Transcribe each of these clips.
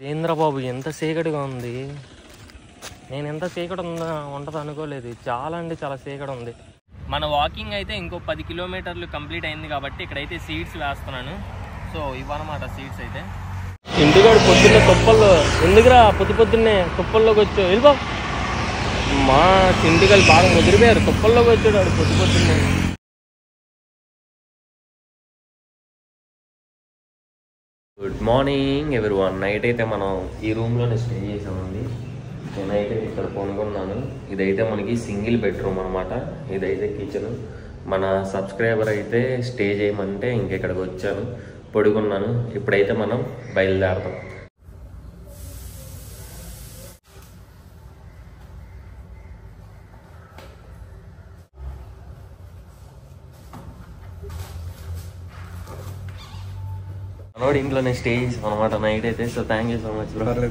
ఏంద్రబాబు ఎంత చీకటిగా ఉంది నేను ఎంత చీకటి ఉందా ఉంటుంది అనుకోలేదు చాలా అంటే చాలా చీకటి ఉంది మన వాకింగ్ అయితే ఇంకో పది కిలోమీటర్లు కంప్లీట్ అయింది కాబట్టి ఇక్కడైతే సీట్స్ వేస్తున్నాను సో ఇవన్నమాట సీట్స్ అయితే ఇంటిగాడు పొద్దున్నే తుప్పల్లో ఎందుకురా పొద్దు పొద్దున్నే తుప్పల్లోకి వచ్చావు వెళ్ళిపో మా చింటిగాడు బాగా ముదిరిపోయారు తుప్పల్లోకి వచ్చాడు వాడు పొద్దు పొద్దున్నే గుడ్ మార్నింగ్ ఎవరి వన్ నైట్ అయితే మనం ఈ రూమ్లోనే స్టే చేసామండి నేనైతే ఇక్కడ కొనుక్కున్నాను ఇదైతే మనకి సింగిల్ బెడ్రూమ్ అనమాట ఇదైతే కిచెన్ మన సబ్స్క్రైబర్ అయితే స్టే చేయమంటే ఇంకెక్కడికి వచ్చాను పడుకున్నాను ఇప్పుడైతే మనం బయలుదేరదాం మనోడు ఇంట్లోనే స్టే చేసాం అనమాట నైట్ అయితే so thank you so much bro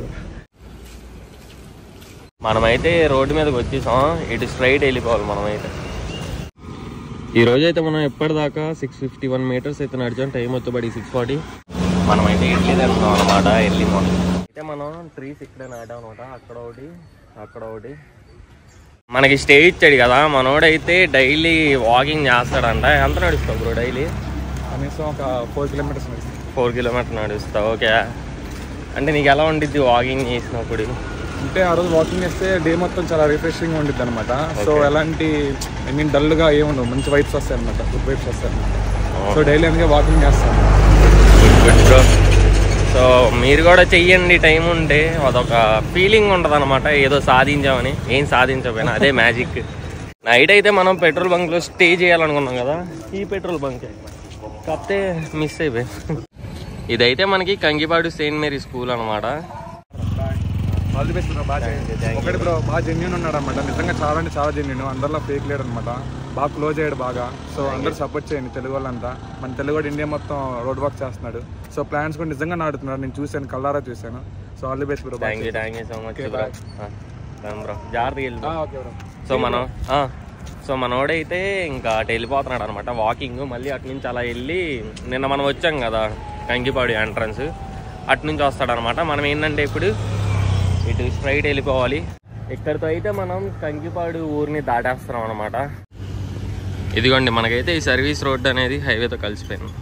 మనమైతే రోడ్డు మీదకి వచ్చేసాం ఇటు స్ట్రైట్ వెళ్ళిపోవాలి మనమైతే ఈ రోజు అయితే మనం ఎప్పటిదాకా సిక్స్ ఫిఫ్టీ వన్ మీటర్స్ అయితే నడిచాం టైం వచ్చేబడి సిక్స్ ఫార్టీ మనమైతే ఇడ్లీ తింటున్నాం అనమాట ఎర్లీ మార్నింగ్ అయితే మనం ట్రీస్ ఇక్కడే నాటాం అనమాట అక్కడ ఒకటి అక్కడ ఒకటి మనకి స్టే ఇచ్చాడు కదా మనోడైతే డైలీ వాకింగ్ చేస్తాడంట ఎంత నడుస్తావు బ్రో డైలీ కనీసం ఒక ఫోర్ కిలోమీటర్స్ నడుస్తుంది ఫోర్ కిలోమీటర్ నడుస్తావు ఓకే అంటే నీకు ఎలా ఉండిద్ది వాకింగ్ చేసినప్పుడు అంటే ఆ రోజు వాకింగ్ చేస్తే డే మొత్తం చాలా రిఫ్రెషింగ్ ఉండిద్ది అనమాట సో ఎలాంటి ఐ మీన్ డల్గా ఏముండవు మంచి వైబ్స్ వస్తాయి అనమాట గుడ్ వైబ్స్ వస్తాయి అనమాట సో డైలీ అందుకే వాకింగ్ చేస్తాను గుడ్ బ్రో సో మీరు కూడా చెయ్యండి టైం ఉంటే అదొక ఫీలింగ్ ఉంటుంది అనమాట ఏదో సాధించామని ఏం సాధించకపోయినా అదే మ్యాజిక్ నైట్ అయితే మనం పెట్రోల్ బంక్లో స్టే చేయాలనుకున్నాం కదా ఈ పెట్రోల్ బంక్ కాకపోతే మిస్ అయిపోయి ఇదైతే మనకి కంగిపాడు సెయింట్ మేరీ స్కూల్ అనమాట ఆల్ ది బెస్ట్ బ్రో బాగా చేయండి ఒకటి బ్రో బాగా జెన్యున్ ఉన్నాడు అనమాట నిజంగా చాలా అంటే చాలా జెన్యున్ అందరిలో ఫేక్ లేడు అనమాట బాగా క్లోజ్ అయ్యాడు బాగా సో అందరూ సపోర్ట్ చేయండి తెలుగు వాళ్ళంతా మన తెలుగు వాడు ఇండియా మొత్తం రోడ్ వర్క్ చేస్తున్నాడు సో ప్లాన్స్ కూడా నిజంగా నాడుతున్నాడు నేను చూశాను కల్లారా చూశాను so all the best bro thank you thank you so much bro bro జాగ్రత్తగా వెళ్ళి ఓకే బ్రో సో మనం ఆ, సో మనోడైతే ఇంకా అటు వెళ్ళిపోతున్నాడు అనమాట వాకింగ్ మళ్ళీ అటు నుంచి అలా వెళ్ళి నిన్న మనం వచ్చాం కదా కంకిపాడు ఎంట్రన్స్ అటు నుంచి వస్తాడనమాట మనం ఏంటంటే ఇప్పుడు ఇటు స్ట్రైట్ వెళ్ళిపోవాలి ఇక్కడితో అయితే మనం కంకిపాడు ఊరిని దాటేస్తున్నాం అనమాట ఇదిగోండి మనకైతే ఈ సర్వీస్ రోడ్ అనేది హైవేతో కలిసిపోయింది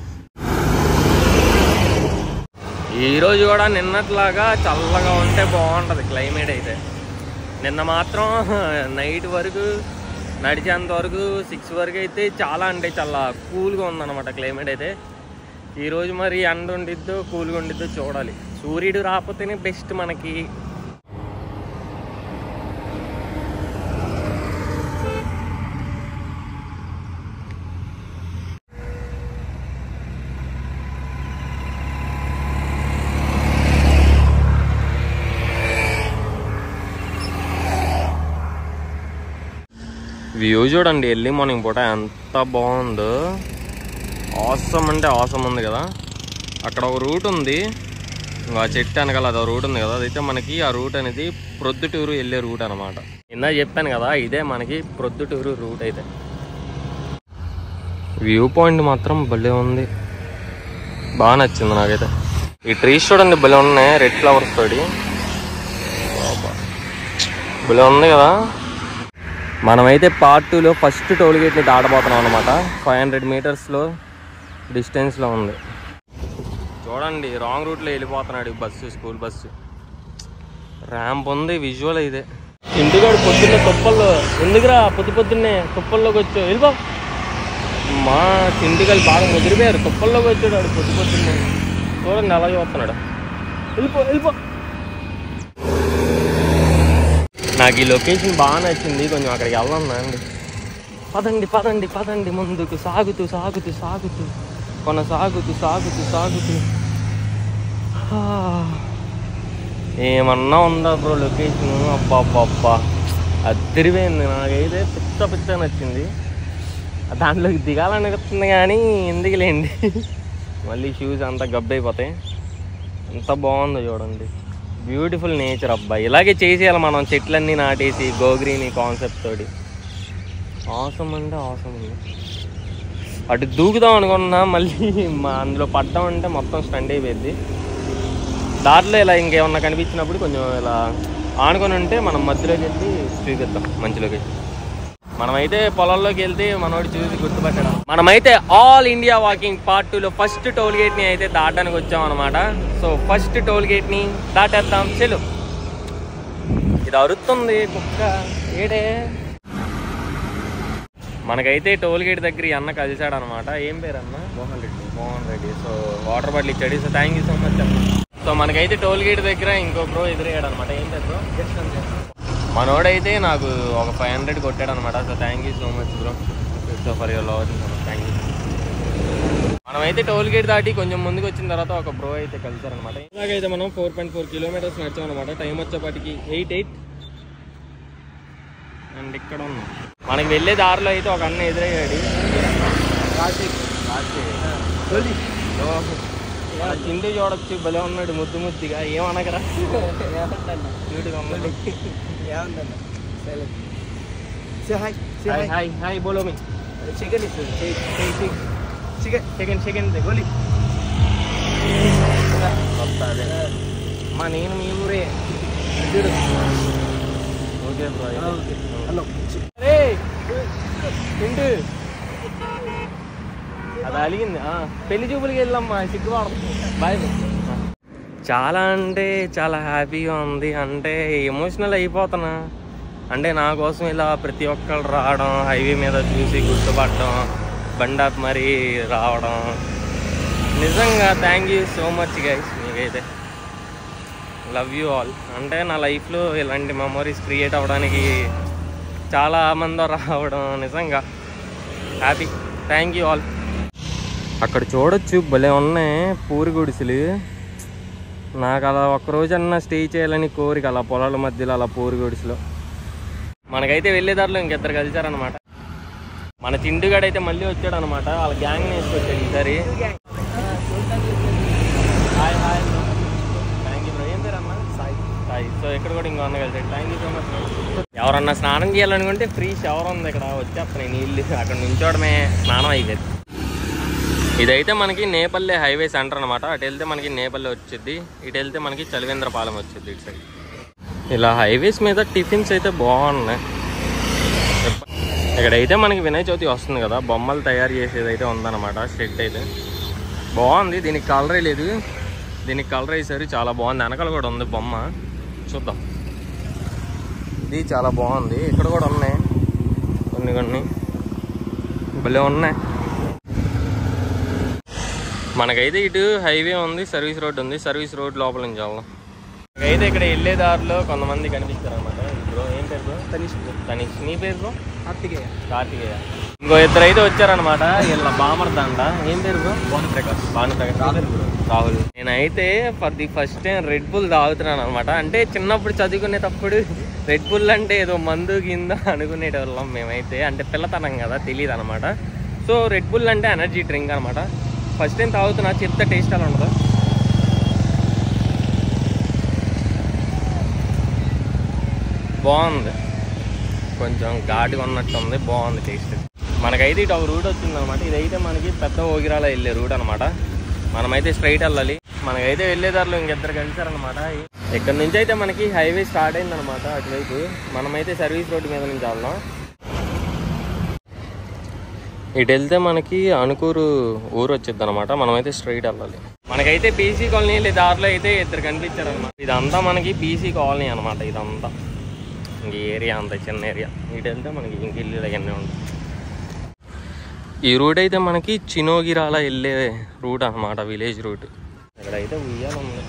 ఈ రోజు కూడా నిన్నట్లాగా చల్లగా ఉంటే బాగుంటుంది క్లైమేట్ అయితే నిన్న మాత్రం నైట్ వరకు నడిచేంత వరకు సిక్స్ వరకు అయితే చాలా అంటే చాలా కూల్గా ఉందన్నమాట క్లైమేట్ అయితే ఈరోజు మరి ఎండ ఉండిద్దో కూల్గా ఉండిద్దో చూడాలి సూర్యుడు రాకపోతేనే బెస్ట్ మనకి వ్యూ చూడండి ఎర్లీ మార్నింగ్ పూట ఎంత బాగుందో ఆసమ్ అంటే ఆసమ్ ఉంది కదా అక్కడ ఒక రూట్ ఉంది ఇంకా ఆ చెట్టు వెనకాల అదో రూట్ ఉంది కదా అదైతే మనకి ఆ రూట్ అనేది ప్రొద్దుటూరు వెళ్ళే రూట్ అనమాట ఇందా చెప్పాను కదా ఇదే మనకి ప్రొద్దుటూరు రూట్ అయితే వ్యూ పాయింట్ మాత్రం భలే ఉంది బాగా నచ్చింది నాకైతే ఈ ట్రీస్ చూడండి భలే ఉన్నాయి రెడ్ ఫ్లవర్స్ తోటి బాబా. భలే ఉంది కదా మనమైతే పార్ట్ టూలో ఫస్ట్ టోల్ గేట్ని దాటబోతున్నాం అనమాట ఫైవ్ హండ్రెడ్ మీటర్స్లో డిస్టెన్స్లో ఉంది చూడండి రాంగ్ రూట్లో వెళ్ళిపోతున్నాడు ఈ బస్సు స్కూల్ బస్సు ర్యాంప్ ఉంది విజువల్ ఇదే ఇంటిగాడు పొద్దున్నే తుప్పల్లో ఎందుకురా పొద్దు పొద్దున్నే తుప్పల్లోకి వచ్చావు వెళ్ళిపో మా చింటిగాడు బాగా ముదిరిపోయారు తుప్పల్లోకి వచ్చాడు వాడు పొద్దు పొద్దున్నే చూడండి అలా చూస్తున్నాడు వెళ్ళిపో వెళ్ళిపో నాకు ఈ లొకేషన్ బాగా నచ్చింది కొంచెం అక్కడికి వెళ్దాం అండి పదండి పదండి పదండి ముందుకు సాగుతూ సాగుతూ సాగుతూ కొన సాగుతూ సాగుతూ సాగుతూ ఆ. ఏమన్నా ఉందా బ్రో లొకేషన్ అబ్బా అబ్బా అబ్బా అదిరిపోయింది నాకైతే పిచ్చ పిచ్చ నచ్చింది దాంట్లోకి దిగాలనిపిస్తుంది కానీ ఎందుకులేండి మళ్ళీ షూస్ అంతా గబ్బైపోతాయి ఎంత బాగుందో చూడండి బ్యూటిఫుల్ నేచర్ అబ్బాయి ఇలాగే చేసేయాలి మనం చెట్లన్నీ నాటేసి గోగ్రీని కాన్సెప్ట్ తోటి అవసరం అంటే అవసరం ఉంది అటు దూకుదాం అనుకున్నా మళ్ళీ మా అందులో పడ్డాం అంటే మొత్తం స్టండ్ అయిపోయింది దారిలో ఇలా ఇంకేమన్నా కనిపించినప్పుడు కొంచెం ఇలా ఆనుకొని ఉంటే మనం మధ్యలోకి వెళ్ళి చూపిద్దాం మంచిలోకి మనమైతే పొలంలోకి వెళ్తే మనోడు చూసి గుర్తుపట్టడం మనమైతే ఆల్ ఇండియా వాకింగ్ పార్ట్ టూలో ఫస్ట్ టోల్ గేట్ ని అయితే దాటడానికి వచ్చాం అనమాట సో ఫస్ట్ టోల్ గేట్ ని దాటేద్దాం చెలు ఇది అరుస్తుంది కుక్క ఏడే మనకైతే టోల్ గేట్ దగ్గర ఈ అన్న కలిశాడు అనమాట ఏం పేరు అన్న Mohan Reddy Mohan Reddy so water bottle ఇచ్చాడు so thank you so much అన్న సో మనకైతే టోల్ గేట్ దగ్గర ఇంకో బ్రో ఎదురయ్యాడు అనమాట ఏం పేరు బ్రో మనోడైతే నాకు ఒక ఫైవ్ హండ్రెడ్ కొట్టాడు అనమాట so thank you so much bro so for your love thank you మనమైతే టోల్ గేట్ దాటి కొంచెం ముందుకు వచ్చిన తర్వాత ఒక బ్రో అయితే కలిసారనమాట ఇలాగైతే మనం ఫోర్ పాయింట్ ఫోర్ కిలోమీటర్స్ నడిచాం అనమాట టైం వచ్చేపాటికి ఎయిట్ ఎయిట్ అండ్ ఇక్కడ ఉన్నాం మనకి వెళ్ళే దారిలో అయితే ఒక అన్న ఎదురయ్యాడు ఆ చిండి చూడొచ్చు భలే ఉన్నాడు ముద్దు ముద్దుగా ఏమనగరా క్యూట్గా ఉన్నాడు హాయ్ హాయ్ హాయ్ బోలో మీ చికెన్ ఇస్తుంది చికెన్ సెకండ్ సెకండ్ గోలీ మా నేను మీ ఊరే చూడు ఓకే బ్రో హలో అరే తింటు అది అలిగింది ఆ, పెళ్లి చూపులకి వెళ్ళమ్మా సిగ్గుపడదు బాయ్ చాలా అంటే చాలా హ్యాపీగా ఉంది అంటే ఎమోషనల్ అయిపోతున్నా అంటే నా కోసం ఇలా ప్రతి ఒక్కరు రావడం హైవే మీద చూసి గుర్తుపడడం బండాప్ మరి రావడం నిజంగా thank you so much guys మీకైతే లవ్ యూ ఆల్ అంటే నా లైఫ్లో ఇలాంటి మెమరీస్ క్రియేట్ అవ్వడానికి చాలా మంది రావడం నిజంగా హ్యాపీ థ్యాంక్ యూ ఆల్ అక్కడ చూడొచ్చు భలే ఉన్నాయి పూరి గుడిసెలు నాకు అలా ఒక్కరోజన్నా స్టే చేయాలని కోరిక అలా పొలాల మధ్యలో అలా పూరి గుడిసెలో మనకైతే వెళ్ళేదారిలో ఇంకిద్దరు కలిసారనమాట మన చిండుగాడు అయితే మళ్ళీ వచ్చాడు అనమాట వాళ్ళ గ్యాంగ్ వేసుకొచ్చాడు ఈసారి hi hi thank you bro ఏం పేరు అన్న సాయి సాయి సో ఇక్కడ కూడా ఇంకో అన్న కలిసాడు థ్యాంక్ యూ సో మచ్ ఎవరన్నా స్నానం చేయాలనుకుంటే ఫ్రీ షవర్ ఉంది ఇక్కడ వచ్చేస్తున్నాయి నీళ్ళు అక్కడ నుంచోడమే స్నానం అయిపోయింది ఇదైతే మనకి నేపల్లె హైవే సెంటర్ అనమాట అటు వెళ్తే మనకి నేపల్లె వచ్చింది ఇటు వెళ్తే మనకి చలివేంద్రపాలెం వచ్చింది ఇటు సైడ్ ఇలా హైవేస్ మీద టిఫిన్స్ అయితే బాగున్నాయి ఇక్కడైతే మనకి వినాయక చవితి వస్తుంది కదా బొమ్మలు తయారు చేసేది అయితే ఉందన్నమాట షెడ్ అయితే బాగుంది దీనికి కలర్ లేదు దీనికి కలర్ వేసారు చాలా బాగుంది వెనకాల కూడా ఉంది బొమ్మ చూద్దాం ఇది చాలా బాగుంది ఇక్కడ కూడా ఉన్నాయి కొన్ని కొన్ని భలే ఉన్నాయి మనకైతే ఇటు హైవే ఉంది సర్వీస్ రోడ్ ఉంది సర్వీస్ రోడ్ లోపల నుంచి వెళ్దాం అయితే ఇక్కడ వెళ్ళే దారిలో కొంతమంది కనిపిస్తారు అనమాట బ్రో ఏం పేరు బ్రో తనిష్ తనీష్ నీ పేరు బ్రో కార్తికేయ కార్తికేయ ఇంకో ఇద్దరు అయితే వచ్చారనమాట వీళ్ళ బామర్దండ ఏం పేరు బ్రో భానుప్రకాష్ భానుప్రకాష్ రాహుల్ రాహుల్ నేనైతే for the first time Red Bull తాగుతున్నాను అనమాట అంటే చిన్నప్పుడు చదువుకునేటప్పుడు రెడ్ బుల్ అంటే ఏదో మందు కింద అనుకునేటోళ్ళం మేమైతే అంటే పిల్లతనం కదా తెలియదు అనమాట సో రెడ్ బుల్ అంటే ఎనర్జీ డ్రింక్ అనమాట ఫస్ట్ టైం తాగుతున్నా చెప్తే టేస్ట్ అలా ఉండదు బాగుంది కొంచెం ఘాటుగా ఉన్నట్టు ఉంది బాగుంది టేస్ట్ మనకైతే ఇటు ఒక రూట్ వచ్చింది అనమాట ఇదైతే మనకి పెద్ద ఓగిరాల వెళ్ళే రూట్ అనమాట మనమైతే స్ట్రైట్ వెళ్ళాలి మనకైతే వెళ్ళే దారిలో ఇంకిద్దరు కలిసారనమాట ఇక్కడ నుంచి అయితే మనకి హైవే స్టార్ట్ అయిందనమాట అటువైపు మనమైతే సర్వీస్ రోడ్డు మీద నుంచి వెళ్దాం ఇటు వెళ్తే మనకి అనుకూరు ఊరు వచ్చింది అనమాట మనమైతే స్ట్రైట్ వెళ్ళాలి మనకైతే పీసీ కాలనీ వెళ్ళే దారిలో అయితే ఇద్దరు కనిపించారు అనమాట ఇదంతా మనకి పీసీ కాలనీ అనమాట ఇదంతా ఇంక ఏరియా అంత చిన్న ఏరియా ఇటు వెళ్తే మనకి ఇంక ఇల్లు అవన్నీ ఉంటాయి ఈ రూట్ అయితే మనకి చినోగిరాల వెళ్ళే రూట్ అనమాట విలేజ్ రూట్ ఇక్కడైతే ఉయ్యాల ఉంది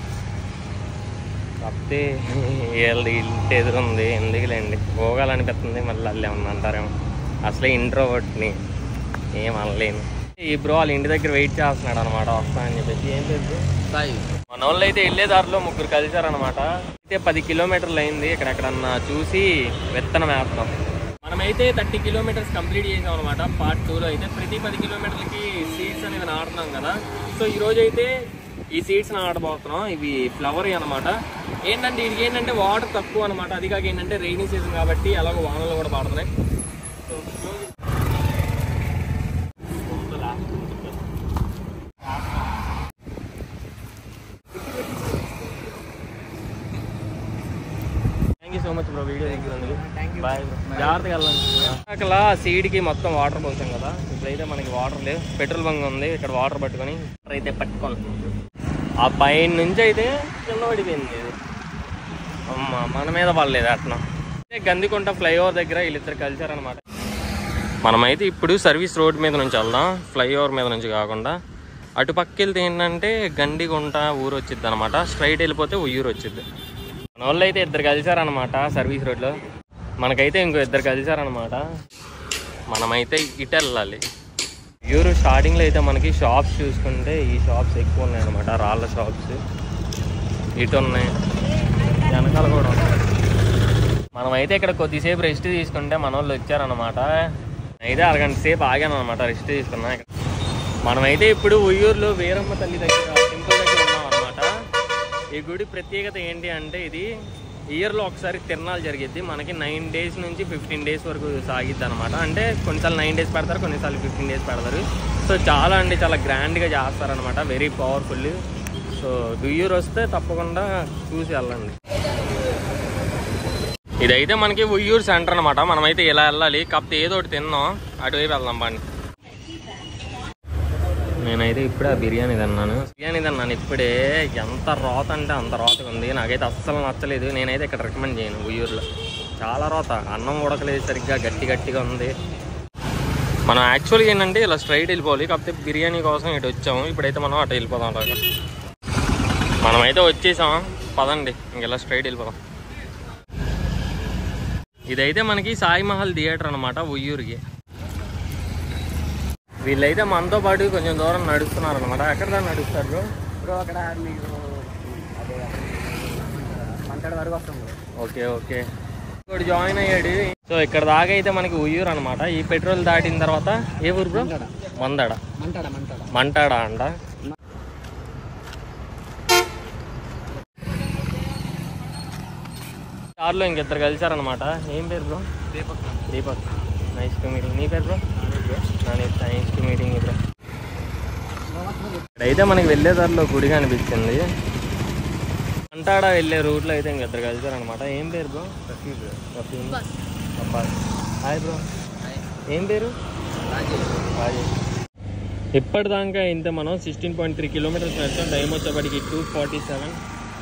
కాకపోతే వీళ్ళది ఇంటి ఎదురుంది ఎందుకులేండి పోగాలనిపిస్తుంది మళ్ళీ అల్లే ఉంది అంటారేమో అసలే ఇంట్రోవర్ట్ని ఏం అనలేను ఈ బ్రో వాళ్ళ ఇంటి దగ్గర వెయిట్ చేస్తున్నాడు అనమాట వస్తా అని చెప్పేసి ఏం లేదు సాయి మన వాళ్ళు అయితే వెళ్ళే దారిలో ముగ్గురు కలిసారనమాట అయితే పది కిలోమీటర్లు అయింది ఇక్కడెక్కడన్నా చూసి విత్తనం వేస్తాం మనమైతే థర్టీ కిలోమీటర్స్ కంప్లీట్ చేసాం అనమాట పార్ట్ టూలో అయితే ప్రతి పది కిలోమీటర్లకి సీడ్స్ అనేవి నాటున్నాం కదా సో ఈ రోజు అయితే ఈ సీడ్స్ నాటబోతున్నాం ఇవి ఫ్లవర్ అనమాట ఏంటంటే వీటికి ఏంటంటే వాటర్ తక్కువ అనమాట అది కాక ఏంటంటే రైనీ సీజన్ కాబట్టి అలాగే వానలు కూడా పడుతున్నాయి so so much bro video తీసుకున్నందుకు బాయ్ జాగ్రత్తగా వెళ్ళండి అక్కడ సీడ్కి మొత్తం వాటర్ పోసాం కదా ఇప్పుడైతే మనకి వాటర్ లేదు పెట్రోల్ బంక్ ఉంది ఇక్కడ వాటర్ పట్టుకొని అయితే పట్టుకోండి ఆ పైన నుంచి అయితే కింద పడిపోయింది ఇది అమ్మ మన మీద పడలేదు అట్లా గందికుంట ఫ్లైఓవర్ దగ్గర వీళ్ళిద్దరు కలిసారనమాట మనమైతే ఇప్పుడు సర్వీస్ రోడ్ మీద నుంచి వెళ్దాం ఫ్లైఓవర్ మీద నుంచి కాకుండా అటు పక్క వెళ్తే ఏంటంటే గండిగుంట ఊరు వచ్చింది అనమాట స్ట్రైట్ వెళ్ళిపోతే ఉయ్యూరు వచ్చింది మన వాళ్ళు అయితే ఇద్దరు కలిసారనమాట సర్వీస్ రోడ్లో మనకైతే ఇంకో ఇద్దరు కలిసారనమాట మనమైతే ఇటు వెళ్ళాలి ఉయ్యూరు స్టార్టింగ్లో అయితే మనకి షాప్స్ చూసుకుంటే ఈ షాప్స్ ఎక్కువ ఉన్నాయి అనమాట రాళ్ళ షాప్స్ ఇటు ఉన్నాయి వెనకాల కూడా ఉన్నాయి మనమైతే ఇక్కడ కొద్దిసేపు రెస్ట్ తీసుకుంటే మన వాళ్ళు వచ్చారనమాట అయితే అరగంట సేపు ఆగాను అనమాట రెస్ట్ తీసుకున్నా ఇక్కడ మనమైతే ఇప్పుడు ఉయ్యూరులో వీరమ్మ తల్లి దగ్గర టెంపుల్ దగ్గర ఉన్నాం అనమాట ఈ గుడి ప్రత్యేకత ఏంటి అంటే ఇది ఇయర్లో ఒకసారి తిరణాలు జరిగిద్ది మనకి నైన్ డేస్ నుంచి ఫిఫ్టీన్ డేస్ వరకు సాగిద్ది అనమాట అంటే కొన్నిసార్లు నైన్ డేస్ పెడతారు కొన్నిసార్లు ఫిఫ్టీన్ డేస్ పెడతారు సో చాలా అంటే చాలా గ్రాండ్గా చేస్తారనమాట వెరీ పవర్ఫుల్ సో ఉయ్యూరు వస్తే తప్పకుండా చూసి వెళ్ళండి ఇదైతే మనకి ఉయ్యూరు సెంటర్ అనమాట మనమైతే ఇలా వెళ్ళాలి కాకపోతే ఏదో ఒకటి తిన్నాం అటువైపు వెళ్దాం బండి నేనైతే ఇప్పుడే ఆ బిర్యానీ తిన్నాను బిర్యానీ తిన్నాను ఇప్పుడే ఎంత రోత అంటే అంత రోతగా ఉంది నాకైతే అస్సలు నచ్చలేదు నేనైతే ఇక్కడ రికమెండ్ చేయను ఉయ్యూరులో చాలా రోత అన్నం ఉడకలేదు సరిగ్గా గట్టి గట్టిగా ఉంది మనం యాక్చువల్గా ఏంటంటే ఇలా స్ట్రైట్ వెళ్ళిపోవాలి కాకపోతే బిర్యానీ కోసం ఇటు వచ్చాము ఇప్పుడైతే మనం అటు వెళ్ళిపోదాం అలాగా మనమైతే వచ్చేసాం పదండి ఇంక ఇలా స్ట్రైట్ వెళ్ళిపోదాం ఇదైతే మనకి సాయి మహల్ థియేటర్ అనమాట ఉయ్యూరుకి వీళ్ళైతే మనతో పాటు కొంచెం దూరం నడుస్తున్నారు అనమాట ఎక్కడ దాకా నడుస్తారు bro? బ్రో అక్కడ మీకు అదే మంటాడు వరకు వస్తాం బ్రో ఓకే ఓకే ఇప్పుడు జాయిన్ అయ్యాడు సో ఇక్కడ దాకా అయితే మనకి ఉయ్యూరు అనమాట ఈ పెట్రోల్ దాటిన తర్వాత ఏ ఊరు బ్రో మందడ మంటాడ మంటాడ మంటాడా అంట కార్లో ఇంకిద్దరు కలిసారనమాట ఏం పేరు bro Deepak Deepak nice to meeting నీ పేరు bro nice to meeting bro ఇక్కడైతే మనకి వెళ్ళే దారిలో గుడి కనిపించింది అంటాడా వెళ్ళే రూట్లో అయితే ఇంకిద్దరు కలిసారనమాట ఏం పేరు bro Rafeem Abbas hi bro ఏం పేరు రాజేష్ ఇప్పటిదాకా ఇంత మనం సిక్స్టీన్ పాయింట్ త్రీ కిలోమీటర్స్ నడిచాం టైం వచ్చేప్పటికి టూ ఫార్టీ సెవెన్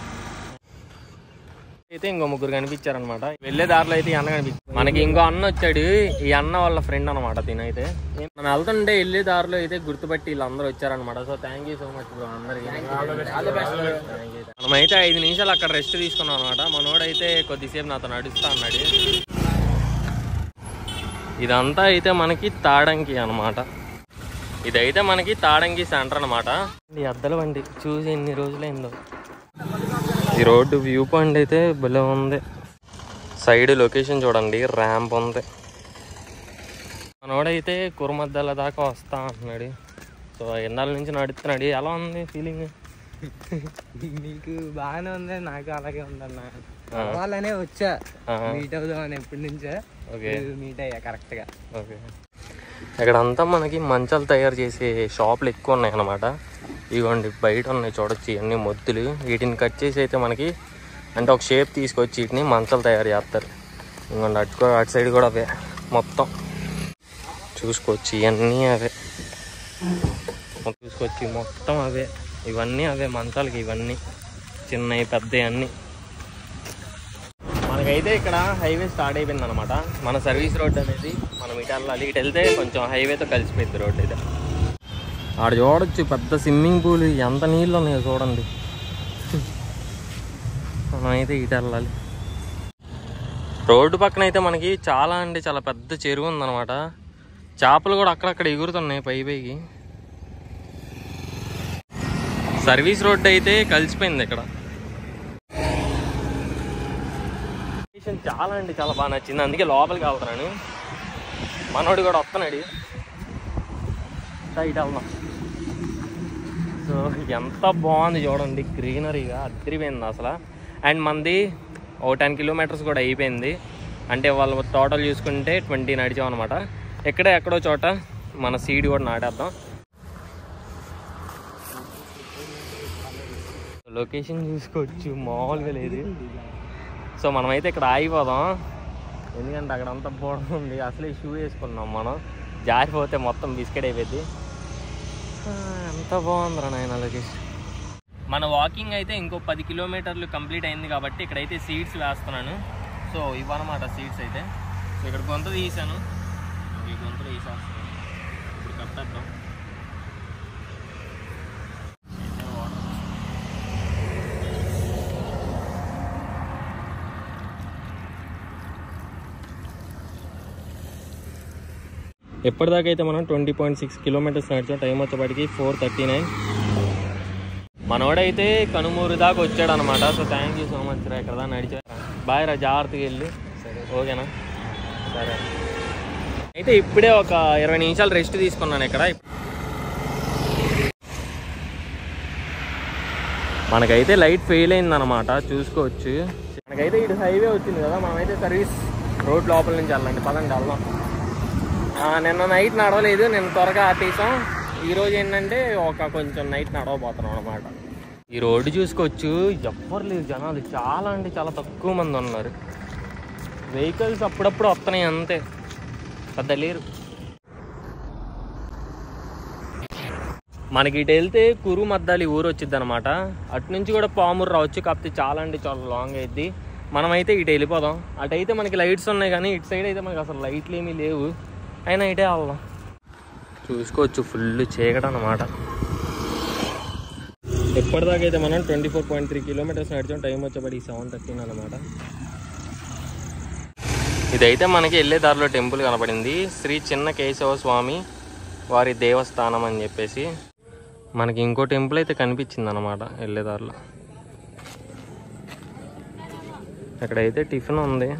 అయితే ఇంకో ముగ్గురు కనిపించారనమాట వెళ్ళే దారిలో అయితే ఈ అన్న కనిపించారు మనకి ఇంకో అన్న వచ్చాడు ఈ అన్న వాళ్ళ ఫ్రెండ్ అనమాట తినైతే మనం వెళ్తుంటే వెళ్ళే దారిలో అయితే గుర్తుపట్టి వీళ్ళందరూ వచ్చారనమాట so thank you so much bro అందరికి మనమైతే ఐదు నిమిషాలు అక్కడ రెస్ట్ తీసుకున్నాం అనమాట మనోడైతే కొద్దిసేపు నాతో నడుస్తా అన్నాడు ఇదంతా అయితే మనకి తాడంకి అన్నమాట ఇదైతే మనకి తాడంగి సెంటర్ అనమాట ఈ అద్దల బండి చూసి ఎన్ని రోజులైందో ఈ రోడ్డు వ్యూ పాయింట్ అయితే భలే ఉంది సైడ్ లొకేషన్ చూడండి ర్యాంప్ ఉంది మనోడైతే కురుమద్దల దాకా వస్తా అంటున్నాడు సో ఎన్నాళ్ళ నుంచి నడుస్తున్నాడు ఎలా ఉంది ఫీలింగ్ నీకు బాగానే ఉంది నాకు అలాగే ఉందన్న ఆ. వాళ్ళనే వచ్చా ఆహా. మీట్ అవుదామని ఎప్పటి నుంచే ఓకే మీట్ అయ్యా కరెక్ట్ గా ఓకే ఇక్కడంతా మనకి మంచాలు తయారు చేసే షాపులు ఎక్కువ ఉన్నాయి అన్నమాట ఇదిగోండి బయట ఉన్నాయి చూడొచ్చు ఇవన్నీ మొద్దులు వీటిని కట్ చేసి అయితే మనకి అంటే ఒక షేప్ తీసుకొచ్చి వీటిని మంచాలు తయారు చేస్తారు ఇదిగోండి అటు కూ- అటు సైడ్ కూడా అవే మొత్తం చూసుకోవచ్చు ఇవన్నీ అవే మొత్తం చూసుకోవచ్చు మొత్తం అవే ఇవన్నీ అవే మంచాలకి ఇవన్నీ చిన్నవి పెద్దవి అన్నీ మనకైతే ఇక్కడ హైవే స్టార్ట్ అయిపోయింది అనమాట మన సర్వీస్ రోడ్ అనేది మనం ఇటు వెళ్ళాలి ఇటు వెళ్తే కొంచెం హైవేతో కలిసిపోయింది రోడ్ అయితే ఆడ చూడొచ్చు పెద్ద స్విమ్మింగ్ పూల్ ఎంత నీళ్ళు ఉన్నాయో చూడండి మనమైతే ఇటు వెళ్ళాలి రోడ్డు పక్కన అయితే మనకి చాలా అంటే చాలా పెద్ద చెరువు ఉందన్నమాట చేపలు కూడా అక్కడక్కడ ఎగురుతున్నాయి పై పైకి సర్వీస్ రోడ్ అయితే కలిసిపోయింది ఇక్కడ లొకేషన్ చాలా అంటే చాలా బాగా నచ్చింది అందుకే లోపలికి వెళ్తున్నాను మనోడు కూడా వస్తున్నాడు ఇటు వెళ్దాం సో ఎంత బాగుంది చూడండి గ్రీనరీగా అదిరిపోయింది అసలు అండ్ మంది ఓ టెన్ కిలోమీటర్స్ కూడా అయిపోయింది అంటే వాళ్ళు టోటల్ చూసుకుంటే ట్వంటీ నడిచాం అనమాట ఎక్కడే ఎక్కడో చోట మన సీడ్ కూడా నాటేద్దాం లొకేషన్ చూసుకోవచ్చు మామూలుగా లేదు సో మనమైతే ఇక్కడ ఆగిపోదాం ఎందుకంటే అక్కడ అంతా బోర్డం ఉంది అసలే షూ వేసుకున్నాం మనం జారిపోతే మొత్తం బిస్కెట్ అయిపోద్ది ఆ, ఎంత బాగుందిరా నాయన లొకేషన్ మన వాకింగ్ అయితే ఇంకో పది కిలోమీటర్లు కంప్లీట్ అయింది కాబట్టి ఇక్కడైతే సీట్స్ వేస్తున్నాను సో ఇవన్నమాట సీట్స్ అయితే సో ఇక్కడ గొంత తీసాను ఈ గొంతులు తీసేస్తాను ఇప్పుడు కట్టేద్దాం ఎప్పటిదాకైతే మనం ట్వంటీ పాయింట్ సిక్స్ కిలోమీటర్స్ నడిచాం టైం వచ్చేపాటికి ఫోర్ థర్టీ నైన్ మనోడైతే కనుమూరు దాకా వచ్చాడు అనమాట so thank you so much రా ఇక్కడ దాకా నడిచా బాయ్ రా జాగ్రత్తగా వెళ్ళి సరే ఓకేనా సరే అయితే ఇప్పుడే ఒక ఇరవై నిమిషాలు రెస్ట్ తీసుకున్నాను ఇక్కడ మనకైతే లైట్ ఫెయిల్ అయిందనమాట చూసుకోవచ్చు మనకైతే ఇటు హైవే వచ్చింది కదా మనమైతే సర్వీస్ రోడ్ లోపల నుంచి వెళ్ళండి పదండి వెళ్దాం ఆ, నిన్న నైట్ నడవలేదు నిన్న త్వరగా ఆపేసాం ఈ రోజు ఏంటంటే ఒక కొంచెం నైట్ నడవబోతున్నాం అనమాట ఈ రోడ్డు చూసుకోవచ్చు ఎవ్వరు లేరు జనాలు చాలా అంటే చాలా తక్కువ మంది ఉన్నారు వెహికల్స్ అప్పుడప్పుడు వస్తున్నాయి అంతే పెద్ద లేరు మనకి ఇటు వెళ్తే కురు మద్దాలి ఊరు వచ్చింది అనమాట అటు నుంచి కూడా పామూరు రావచ్చు కాకపోతే చాలా అంటే చాలా లాంగ్ అయింది మనమైతే ఇటు వెళ్ళిపోదాం అటు అయితే మనకి లైట్స్ ఉన్నాయి కానీ ఇటు సైడ్ అయితే మనకి అసలు లైట్లు ఏమీ లేవు అయినా ఇటే వెళ్దాం చూసుకోవచ్చు ఫుల్ చీకట అనమాట ఎప్పటిదాకా అయితే మనం twenty four point three kilometers నడిచాం టైం వచ్చేపడి సెవెన్ థర్టీన్ అనమాట ఇదైతే మనకి వెళ్ళే దారిలో టెంపుల్ కనపడింది శ్రీ చిన్న కేశవ స్వామి వారి దేవస్థానం అని చెప్పేసి మనకి ఇంకో టెంపుల్ అయితే కనిపించింది అనమాట వెళ్ళే దారిలో ఇక్కడైతే టిఫిన్ ఉంది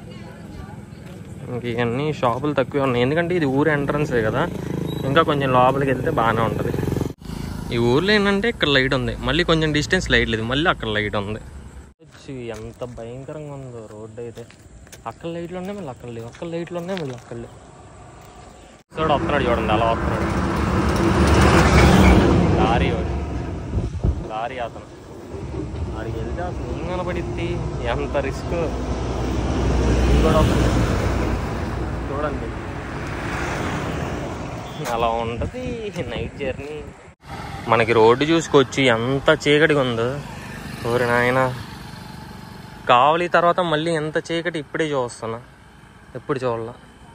ఇంక ఇవన్నీ షాపులు తక్కువే ఉన్నాయి ఎందుకంటే ఇది ఊరు ఎంట్రన్సే కదా ఇంకా కొంచెం లోపలికి వెళ్తే బాగానే ఉంటుంది ఈ ఊర్లో ఏంటంటే ఇక్కడ లైట్ ఉంది మళ్ళీ కొంచెం డిస్టెన్స్ లైట్ లేదు మళ్ళీ అక్కడ లైట్ ఉంది వచ్చి ఎంత భయంకరంగా ఉందో రోడ్డు అయితే అక్కడ లైట్లు ఉన్నాయి మళ్ళీ అక్కడ లేవు అక్కడ లైట్లు ఉన్నాయి మళ్ళీ అక్కడ లేవు చూడు వస్తున్నాడు చూడండి అలా వస్తున్నాడు లారీ వాడు లారీ అతను ఆడికి వెళ్తే అసలు ఏం కనపడిద్ది ఎంత రిస్క్ కూడా వస్తుంది చూడండి అలా ఉంటుంది నైట్ జర్నీ మనకి రోడ్డు చూసుకొచ్చి ఎంత చీకటిగా ఉందో ఊరి నాయన కావలి తర్వాత మళ్ళీ ఎంత చీకటి ఇప్పుడే చూస్తున్నా ఎప్పుడు చూడాల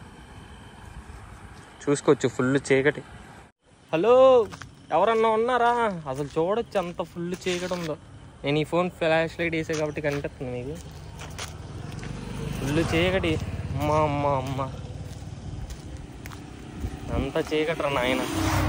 చూసుకోవచ్చు ఫుల్ చీకటి హలో ఎవరన్నా ఉన్నారా అసలు చూడొచ్చు అంత ఫుల్ చీకటి ఉందో నేను ఈ ఫోన్ ఫ్లాష్ లైట్ వేసే కాబట్టి కనిపిస్తుంది మీకు ఫుల్ చీకటి అమ్మ అమ్మ అమ్మ అంత చీకట్రా నాయన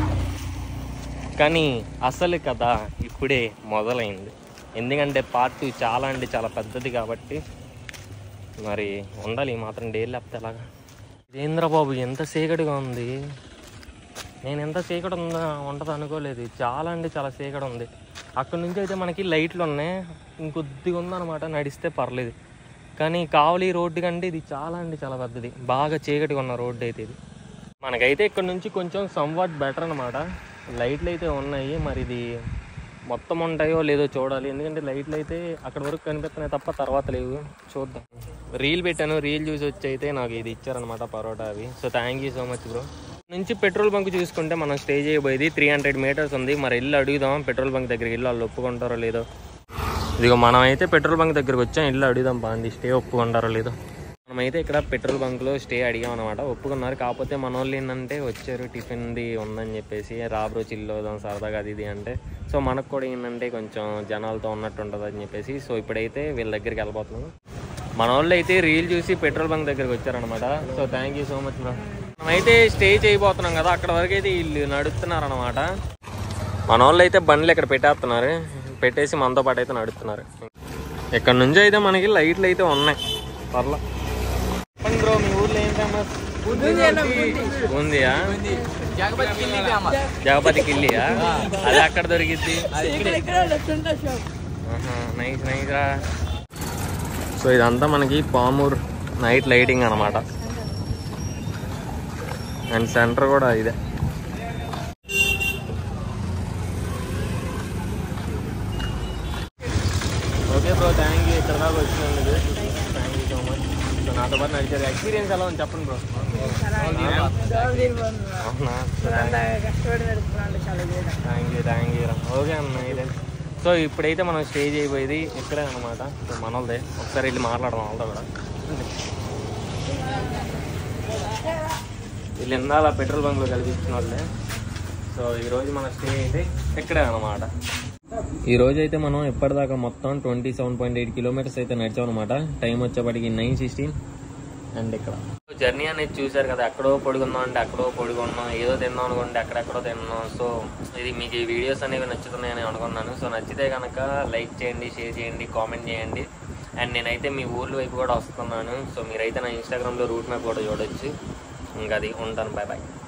కానీ అసలు కథ ఇప్పుడే మొదలైంది ఎందుకంటే పార్ట్ టూ చాలా అంటే చాలా పెద్దది కాబట్టి మరి ఉండాలి ఈ మాత్రం డైలీ లేకపోతే ఎలాగా ఇదేంద్ర బాబు ఎంత చీకటిగా ఉంది నేను ఎంత చీకటి ఉందా ఉంటుంది అనుకోలేదు చాలా అంటే చాలా చీకటి ఉంది అక్కడ నుంచి అయితే మనకి లైట్లు ఉన్నాయి ఇంకొద్దిగా ఉందన్నమాట నడిస్తే పర్లేదు కానీ కావలి రోడ్డు కంటే ఇది చాలా అంటే చాలా పెద్దది బాగా చీకటిగా ఉన్న రోడ్డు అయితే ఇది మనకైతే ఇక్కడ నుంచి కొంచెం సంవాట్ బెటర్ అనమాట లైట్లు అయితే ఉన్నాయి మరి ఇది మొత్తం ఉంటాయో లేదో చూడాలి ఎందుకంటే లైట్లు అయితే అక్కడ వరకు కనిపిస్తున్నాయి తప్ప తర్వాత లేవు చూద్దాం రీల్ పెట్టాను రీల్ చూసి వచ్చి అయితే నాకు ఇది ఇచ్చారనమాట పరోటా అవి so thank you so much bro నుంచి పెట్రోల్ బంక్ చూసుకుంటే మనం స్టే చేయబోయేది త్రీ హండ్రెడ్ మీటర్స్ ఉంది మరి వెళ్ళి అడుగుదాం పెట్రోల్ బంక్ దగ్గరికి వెళ్ళి వాళ్ళు ఒప్పుకుంటారో లేదో ఇదిగో మనం అయితే పెట్రోల్ బంక్ దగ్గరికి వచ్చాం ఇల్లు అడుగుదాం బాగుంది స్టే ఒప్పుకుంటారో లేదో మనమైతే ఇక్కడ పెట్రోల్ బంక్లో స్టే అడిగాం అనమాట ఒప్పుకున్నారు కాకపోతే మన వాళ్ళు ఏంటంటే వచ్చారు టిఫిన్ది ఉందని చెప్పేసి రాబ్రో చిల్లు అవుదాం సరదాగా అది ఇది అంటే సో మనకు కూడా ఏంటంటే కొంచెం జనాలతో ఉన్నట్టు ఉంటుంది అని చెప్పేసి సో ఇప్పుడైతే వీళ్ళ దగ్గరికి వెళ్ళిపోతున్నాం మన వాళ్ళు అయితే రీల్ చూసి పెట్రోల్ బంక్ దగ్గరికి వచ్చారనమాట so thank you so much bro మనమైతే స్టే చేయబోతున్నాం కదా అక్కడ వరకు అయితే వీళ్ళు నడుస్తున్నారు అనమాట మన వాళ్ళు అయితే బండ్లు ఇక్కడ పెట్టేస్తున్నారు పెట్టేసి మనతో పాటు అయితే నడుస్తున్నారు ఇక్కడ నుంచి అయితే మనకి లైట్లు అయితే ఉన్నాయి పర్లా చెప్పండి బ్రో మీ ఊర్లో ఏం ఫేమస్ ఉందియా జగపతి కిల్లియా అది అక్కడ దొరికిద్ది నైస్ నైస్ రా సో ఇదంతా మనకి పామూర్ నైట్ లైటింగ్ అనమాట అండ్ సెంటర్ కూడా ఇదే ఓకే బ్రో థ్యాంక్ యూ ఇక్కడ దాకా వచ్చినందుకు thank you so much so నాతో పాటు నడిచారు ఎక్స్పీరియన్స్ ఎలా ఉంది చెప్పండి బ్రో అవునా కష్టపడి నడుపుతున్నాను చాలా చేయడం thank you thank you okay అన్న ఇదే సో ఇప్పుడైతే మనం స్టే చేయబోయేది ఇక్కడే అనమాట సో మనల్దే ఒకసారి వెళ్ళి మాట్లాడదాం వాళ్ళతో కూడా వీళ్ళు ఇందాల పెట్రోల్ బంక్లో కల్పించిన వాళ్ళే సో ఈరోజు మన స్టే అయితే ఇక్కడే అనమాట ఈ రోజు అయితే మనం ఇప్పటిదాకా మొత్తం twenty seven point eight kilometers అయితే నడిచాం అనమాట టైం వచ్చేప్పటికి నైన్ సిక్స్టీన్ అండ్ ఇక్కడ జర్నీ అనేది చూశారు కదా ఎక్కడో పొడుగున్నాం అంటే అక్కడో పొడుగున్నాం ఏదో తిన్నాం అనుకోండి అక్కడెక్కడో తిన్నాం సో ఇది మీకు ఈ వీడియోస్ అనేవి నచ్చుతున్నాయని అనుకున్నాను సో నచ్చితే కనుక లైక్ చేయండి షేర్ చేయండి కామెంట్ చేయండి అండ్ నేనైతే మీ ఊర్ల వైపు కూడా వస్తున్నాను సో మీరైతే నా ఇన్స్టాగ్రామ్లో రూట్ మ్యాప్ కూడా చూడొచ్చు ఇంకా అది ఉంటాను బాయ్ బాయ్